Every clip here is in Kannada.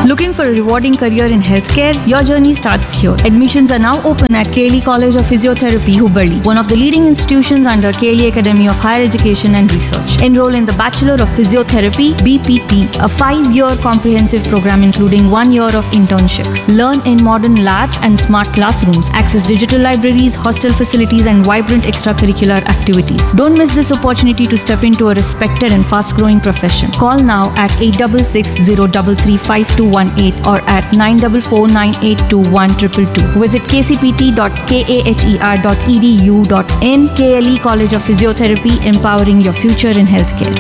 Looking for a rewarding career in healthcare? Your journey starts here. Admissions are now open at KLE College of Physiotherapy, Hubballi, one of the leading institutions under KLE Academy of Higher Education and Research. Enroll in the Bachelor of Physiotherapy (BPT), a five-year comprehensive program including one year of internships. Learn in modern labs and smart classrooms. Access digital libraries, hostel facilities, and vibrant extracurricular activities. Don't miss this opportunity to step into a respected and fast-growing profession. Call now at 866-033-5218 or at 944-982-1222. Visit kcpt.kaher.edu.in KLE College of Physiotherapy, empowering your future in healthcare.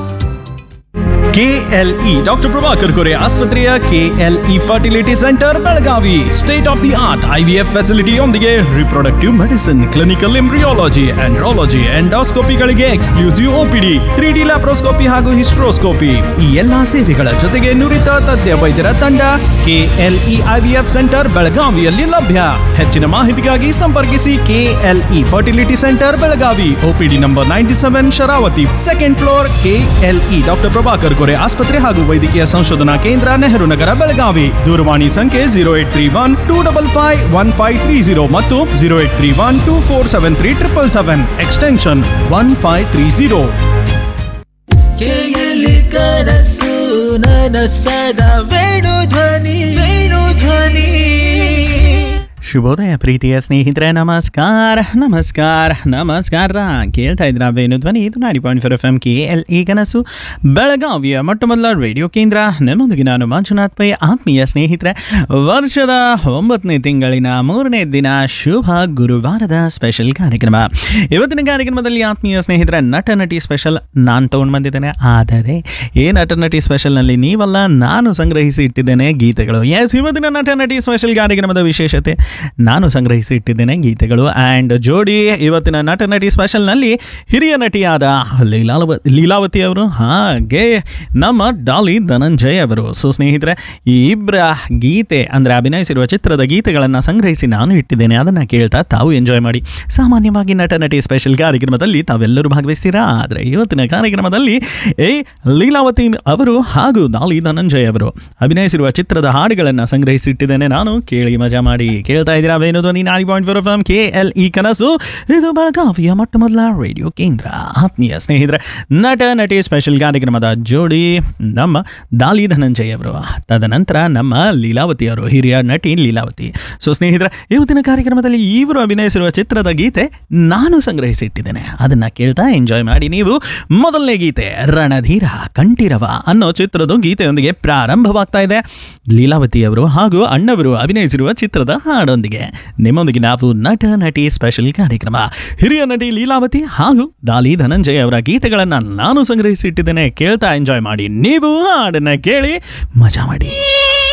KLE doctor Prabhakar Kore ಆಸ್ಪತ್ರೆಯ KLE fertility centre Belagavi state of the art IVF ಫೆಸಿಲಿಟಿಯೊಂದಿಗೆ reproductive medicine clinical embryology andrology ಎಂಡೋಸ್ಕೋಪಿಗಳಿಗೆ exclusive OPD three D laparoscopy ಹಾಗೂ ಹಿಸ್ಟ್ರೋಸ್ಕೋಪಿ ಈ ಎಲ್ಲಾ ಸೇವೆಗಳ ಜೊತೆಗೆ ನುರಿತ ತಜ್ಞ ವೈದ್ಯರ ತಂಡ ಕೆಎಲ್ಇ ಐವಿಎಫ್ ಸೆಂಟರ್ ಬೆಳಗಾವಿಯಲ್ಲಿ ಲಭ್ಯ ಹೆಚ್ಚಿನ ಮಾಹಿತಿಗಾಗಿ ಸಂಪರ್ಕಿಸಿ KLE fertility centre Belagavi OPD number ninety seven Sharavathi second floor KLE doctor Prabhakar Kore ಆಸ್ಪತ್ರೆ ಹಾಗೂ ವೈದ್ಯಕೀಯ ಸಂಶೋಧನಾ ಕೇಂದ್ರ ನೆಹರು ನಗರ ಬೆಳಗಾವಿ ದೂರವಾಣಿ ಸಂಖ್ಯೆ zero eight three one two double five one five three zero ಮತ್ತು zero eight three one two four seven three triple seven extension one five three zero ಕೇಯಲಿ ಕನಸು ನನಸದ ವೇಣು ಧ್ವನಿ ವೇಣು ಧ್ವನಿ ಶುಭೋದಯ ಪ್ರೀತಿಯ ಸ್ನೇಹಿತರೆ ನಮಸ್ಕಾರ ನಮಸ್ಕಾರ ನಮಸ್ಕಾರ ಕೇಳ್ತಾ ಇದ್ರ ವೇಣು ಧ್ವನಿ ಇದು ninety point four F M K L E ಕನಸು ಬೆಳಗಾವಿಯ ಮೊಟ್ಟ ಮೊದಲ ರೇಡಿಯೋ ಕೇಂದ್ರ ನಮ್ಮೊಂದಿಗೆ ನಾನು ಮಂಜುನಾಥ್ ಪೈ ಆತ್ಮೀಯ ಸ್ನೇಹಿತರೆ ವರ್ಷದ ಒಂಬತ್ತನೇ ತಿಂಗಳಿನ ಮೂರನೇ ದಿನ ಶುಭ ಗುರುವಾರದ ಸ್ಪೆಷಲ್ ಕಾರ್ಯಕ್ರಮ ಇವತ್ತಿನ ಕಾರ್ಯಕ್ರಮದಲ್ಲಿ ಆತ್ಮೀಯ ಸ್ನೇಹಿತರೆ ನಟ ನಟಿ ಸ್ಪೆಷಲ್ ನಾನು ತೊಗೊಂಡು ಬಂದಿದ್ದೇನೆ ಆದರೆ ಈ ನಟ ನಟಿ ಸ್ಪೆಷಲ್ನಲ್ಲಿ ನೀವಲ್ಲ ನಾನು ಸಂಗ್ರಹಿಸಿ ಇಟ್ಟಿದ್ದೇನೆ ಗೀತೆಗಳು ಎಸ್ ಇವತ್ತಿನ ನಟ ನಟಿ ಸ್ಪೆಷಲ್ ಕಾರ್ಯಕ್ರಮದ ವಿಶೇಷತೆ ನಾನು ಸಂಗ್ರಹಿಸಿ ಇಟ್ಟಿದ್ದೇನೆ ಗೀತೆಗಳು ಆ್ಯಂಡ್ ಜೋಡಿ ಇವತ್ತಿನ ನಟ ನಟಿ ಸ್ಪೆಷಲ್ನಲ್ಲಿ ಹಿರಿಯ ನಟಿಯಾದ ಲೀಲಾವ ಲೀಲಾವತಿ ಅವರು ಹಾಗೆ ನಮ್ಮ ಡಾಲಿ ಧನಂಜಯ್ ಅವರು ಸೊ ಸ್ನೇಹಿತರೆ ಈ ಇಬ್ಬರ ಗೀತೆ ಅಂದರೆ ಅಭಿನಯಿಸಿರುವ ಚಿತ್ರದ ಗೀತೆಗಳನ್ನು ಸಂಗ್ರಹಿಸಿ ನಾನು ಇಟ್ಟಿದ್ದೇನೆ ಅದನ್ನು ಕೇಳ್ತಾ ತಾವು ಎಂಜಾಯ್ ಮಾಡಿ ಸಾಮಾನ್ಯವಾಗಿ ನಟ ನಟಿ ಸ್ಪೆಷಲ್ ಕಾರ್ಯಕ್ರಮದಲ್ಲಿ ತಾವೆಲ್ಲರೂ ಭಾಗವಹಿಸ್ತೀರಾ ಆದರೆ ಇವತ್ತಿನ ಕಾರ್ಯಕ್ರಮದಲ್ಲಿ ಏ ಲೀಲಾವತಿ ಅವರು ಹಾಗೂ ಡಾಲಿ ಧನಂಜಯ್ ಅವರು ಅಭಿನಯಿಸಿರುವ ಚಿತ್ರದ ಹಾಡುಗಳನ್ನು ಸಂಗ್ರಹಿಸಿಟ್ಟಿದ್ದೇನೆ ನಾನು ಕೇಳಿ ಮಜಾ ಮಾಡಿ ಕೇಳ್ತಾ ಇದ್ದೀರಾ Venu Dhwani ninety point four F M K L E ಕನಸು ಇದು ಬೆಳಗಾವಿಯ ಮೊಟ್ಟ ಮೊದಲ ರೇಡಿಯೋ ಕೇಂದ್ರ ಆತ್ಮೀಯ ಸ್ನೇಹಿತರೆ ನಟ ನಟಿ ಸ್ಪೆಷಲ್ ಕಾರ್ಯಕ್ರಮದ ಜೋಡಿ ನಮ್ಮ ದಾಲಿ ಧನಂಜಯ್ ಅವರು ತದನಂತರ ನಮ್ಮ ಲೀಲಾವತಿ ಅವರು ಹಿರಿಯ ನಟಿ ಲೀಲಾವತಿ ಸೊ ಸ್ನೇಹಿತರೆ ಇವತ್ತಿನ ಕಾರ್ಯಕ್ರಮದಲ್ಲಿ ಇವರು ಅಭಿನಯಿಸಿರುವ ಚಿತ್ರದ ಗೀತೆ ನಾನು ಸಂಗ್ರಹಿಸಿಟ್ಟಿದ್ದೇನೆ ಅದನ್ನ ಕೇಳ್ತಾ ಎಂಜಾಯ್ ಮಾಡಿ ನೀವು ಮೊದಲನೇ ಗೀತೆ ರಣಧೀರ ಕಂಠೀರವ ಅನ್ನೋ ಚಿತ್ರದ ಗೀತೆಯೊಂದಿಗೆ ಪ್ರಾರಂಭವಾಗ್ತಾ ಇದೆ ಲೀಲಾವತಿ ಅವರು ಹಾಗೂ ಅಣ್ಣವರು ಅಭಿನಯಿಸಿರುವ ಚಿತ್ರದ ಹಾಡೊಂದಿಗೆ ನಿಮ್ಮೊಂದಿಗೆ ನಾವು ನಟ ನಟಿ ಸ್ಪೆಷಲ್ ಕಾರ್ಯಕ್ರಮ ಹಿರಿಯ ನಟಿ ಲೀಲಾವತಿ ಹಾಗೂ ದಾಲಿ ಧನಂಜಯ್ ಅವರ ಗೀತೆಗಳನ್ನು ನಾನು ಸಂಗ್ರಹಿಸಿಟ್ಟಿದ್ದೇನೆ ಕೇಳ್ತಾ ಎಂಜಾಯ್ ಮಾಡಿ ನೀವು ಹಾಡನ್ನ ಕೇಳಿ ಮಜಾ ಮಾಡಿ